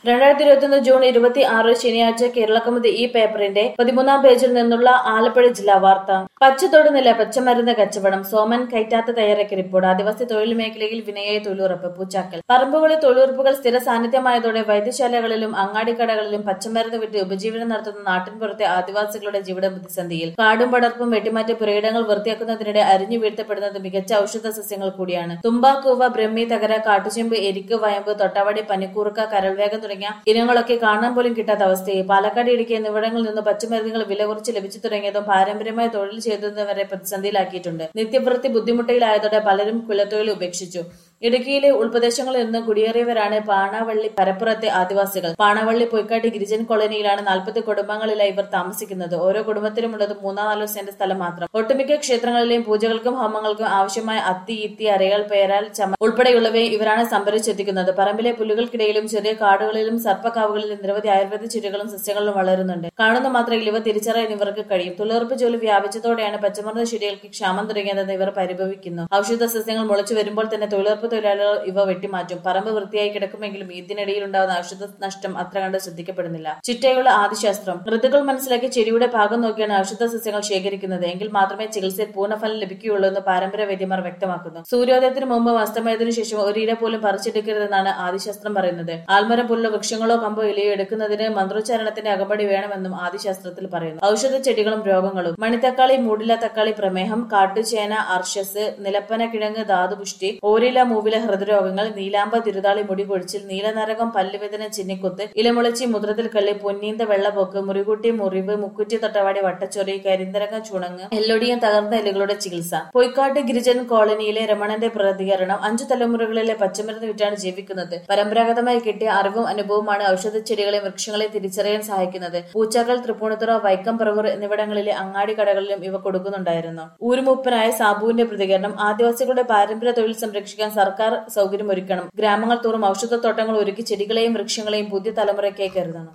രണ്ടായിരത്തി ഇരുപത്തിയൊന്ന് ജൂൺ ഇരുപത്തി ആറ് ശനിയാഴ്ച കേരളകൗമുദി ഈ പേപ്പറിന്റെ പതിമൂന്നാം പേജിൽ നിന്നുള്ള ആലപ്പുഴ ജില്ലാ വാർത്ത പച്ചത്തൊടുന്നില്ല പച്ചമരുന്ന് കച്ചവടം സോമൻ കൈറ്റാത്ത തയ്യാറാക്കിയ റിപ്പോർട്ട് ആദിവാസി തൊഴിൽ മേഖലയിൽ വിനയായ തൊഴിലുറപ്പ് പൂച്ചാക്കൽ പറമ്പുകളിൽ തൊഴിലുറപ്പുകൾ സ്ഥിര സാന്നിധ്യമായതോടെ വൈദ്യശാലകളിലും അങ്ങാടിക്കടകളിലും പച്ചമരുന്ന് വിറ്റ് ഉപജീവനം നടത്തുന്ന നാട്ടിൻപുറത്തെ ആദിവാസികളുടെ ജീവിത പ്രതിസന്ധിയിൽ കാടും പടർപ്പും വെട്ടിമാറ്റി പുരയിടങ്ങൾ വൃത്തിയാക്കുന്നതിനിടെ അരിഞ്ഞു വീഴ്ത്തപ്പെടുന്നത് മികച്ച ഔഷധ സസ്യങ്ങൾ കൂടിയാണ് തുമ്പാക്കൂവ ബ്രഹ്മി തകര കാട്ടുചെമ്പ് എരിക്ക് വയമ്പ് തൊട്ടവടി പനിക്കൂർക്ക കരൾവേഗം തുടങ്ങിയ ഇനങ്ങളൊക്കെ കാണാൻ പോലും കിട്ടാത്ത അവസ്ഥയിൽ പാലക്കാട് ഇടുക്കി എന്നിവിടങ്ങളിൽ നിന്ന് പച്ചമരുന്നുകൾ വില കുറച്ച് ലഭിച്ചു തുടങ്ങിയതും പാരമ്പര്യമായ തൊഴിൽ ചെയ്തതുവരെ പ്രതിസന്ധിയിലാക്കിയിട്ടുണ്ട് നിത്യവൃത്തി ബുദ്ധിമുട്ടിലായതോടെ പലരും കുലത്തൊഴിൽ ഉപേക്ഷിച്ചു ഇടുക്കിയിലെ ഉൾപ്രദേശങ്ങളിൽ നിന്ന് കുടിയേറിയവരാണ് പാണാവള്ളി പരപ്പുറത്തെ ആദിവാസികൾ പാണാവള്ളി പൊയ്ക്കാട്ടി ഗിരിജൻ കോളനിയിലാണ് നാൽപ്പത് കുടുംബങ്ങളിലായി ഇവർ താമസിക്കുന്നത് ഓരോ കുടുംബത്തിനുമുള്ളത് മൂന്നോ നാലോ സെന്റ് സ്ഥലം മാത്രം ഒട്ടുമിക്ക ക്ഷേത്രങ്ങളിലെയും പൂജകൾക്കും ഹോമങ്ങൾക്കും ആവശ്യമായ അത്തി ഇത്തി അരയാൽ പേരാൽ ചമ ഉൾപ്പെടെയുള്ളവയെ ഇവരാണ് സംഭരിച്ചെത്തിക്കുന്നത് പറമ്പിലെ പുല്ലുകൾക്കിടയിലും ചെറിയ കാടുകളിലും സർപ്പക്കാവുകളിലും നിരവധി ആയുർവേദ ചെടികളും സസ്യങ്ങളും വളരുന്നുണ്ട് കാണുന്ന മാത്രയിൽ ഇവ തിരിച്ചറിയാൻ ഇവർക്ക് കഴിയും തൊഴിലുറപ്പ് ജോലി വ്യാപിച്ചതോടെയാണ് പച്ചമരുന്ന് ചെടികൾക്ക് ക്ഷാമം തുടങ്ങിയതെന്ന് ഇവർ പരിഭവിക്കുന്നു ഔഷധ സസ്യങ്ങൾ മുളച്ചു വരുമ്പോൾ തന്നെ തൊഴിലുറപ്പ് തൊഴിലാളികൾ ഇവ വെട്ടിമാറ്റും പറമ്പ് വൃത്തിയായി കിടക്കുമെങ്കിലും ഇതിനിടയിൽ ഉണ്ടാകുന്ന ഔഷധ നഷ്ടം അത്ര കണ്ട് ശ്രദ്ധിക്കപ്പെടുന്നില്ല ചിട്ടയുള്ള ആദിശാസ്ത്രം ഋതുക്കൾ മനസ്സിലാക്കി ചെടിയുടെ ഭാഗം നോക്കിയാണ് ഔഷധ സസ്യങ്ങൾ ശേഖരിക്കുന്നത് എങ്കിൽ മാത്രമേ ചികിത്സയിൽ പൂർണ്ണഫലം ലഭിക്കുകയുള്ളൂ എന്ന് പാരമ്പര്യ വൈദ്യന്മാർ വ്യക്തമാക്കുന്നു സൂര്യോദയത്തിന് മുമ്പ് അസ്തമയത്തിനു ശേഷം ഒരു ഇല പോലും പറിച്ചെടുക്കരുതെന്നാണ് ആദിശാസ്ത്രം പറയുന്നത് ആൽമരം പോലുള്ള വൃക്ഷങ്ങളോ കമ്പോ ഇലയോ എടുക്കുന്നതിന് മന്ത്രോച്ചാരണത്തിന്റെ അകമ്പടി വേണമെന്നും ആദിശാസ്ത്രത്തിൽ പറയുന്നു ഔഷധ ചെടികളും രോഗങ്ങളും മണിത്തക്കാളി മൂടില തക്കാളി പ്രമേഹം കാട്ടുചേന അർഷസ് നിലപ്പന കിഴങ്ങ് ധാതുപുഷ്ടി ഓരില മൂവില ഹൃദരോഗങ്ങൾ നീലാമ്പ തിരുതാളി മുടി കൊഴിച്ചിൽ നീലനരകം പല്ലുവേദന ചിന്നിക്കുത്ത് ഇലമുളച്ചി മുദ്രത്തിൽ കള്ളി പൊന്നീന്ത വെള്ളപ്പൊക്ക് മുറികുട്ടി മുറിവ് മുക്കുറ്റി തൊട്ടവാടി വട്ടച്ചൊറി കരിന്തരകം ചുണങ്ങ് എല്ലൊടിയും തകർന്ന എല്ലുകളുടെ ചികിത്സ പൊയ്ക്കാട്ട് ഗിരിജൻ കോളനിയിലെ രമണന്റെ പ്രതികരണം അഞ്ചു തലമുറകളിലെ പച്ചമരുന്ന് വിറ്റാണ് ജീവിക്കുന്നത് പരമ്പരാഗതമായി കിട്ടിയ അറിവും അനുഭവമാണ് ഔഷധ ചെടികളെയും വൃക്ഷങ്ങളെയും തിരിച്ചറിയാൻ സഹായിക്കുന്നത് പൂച്ചാക്കൽ തൃപ്പൂണിത്തുറ വൈക്കം പറവൂർ എന്നിവിടങ്ങളിലെ അങ്ങാടി കടകളിലും ഇവ കൊടുക്കുന്നുണ്ടായിരുന്നു ഊരുമൂപ്പനായ സാബുവിന്റെ പ്രതികരണം ആദിവാസികളുടെ പാരമ്പര്യ തൊഴിൽ സംരക്ഷിക്കാൻ സർക്കാർ സൗകര്യമൊരുക്കണം ഗ്രാമങ്ങൾ തോറും ഔഷധത്തോട്ടങ്ങൾ ഒരുക്കി ചെടികളെയും വൃക്ഷങ്ങളെയും പുതിയ തലമുറയ്ക്കായി കരുതണം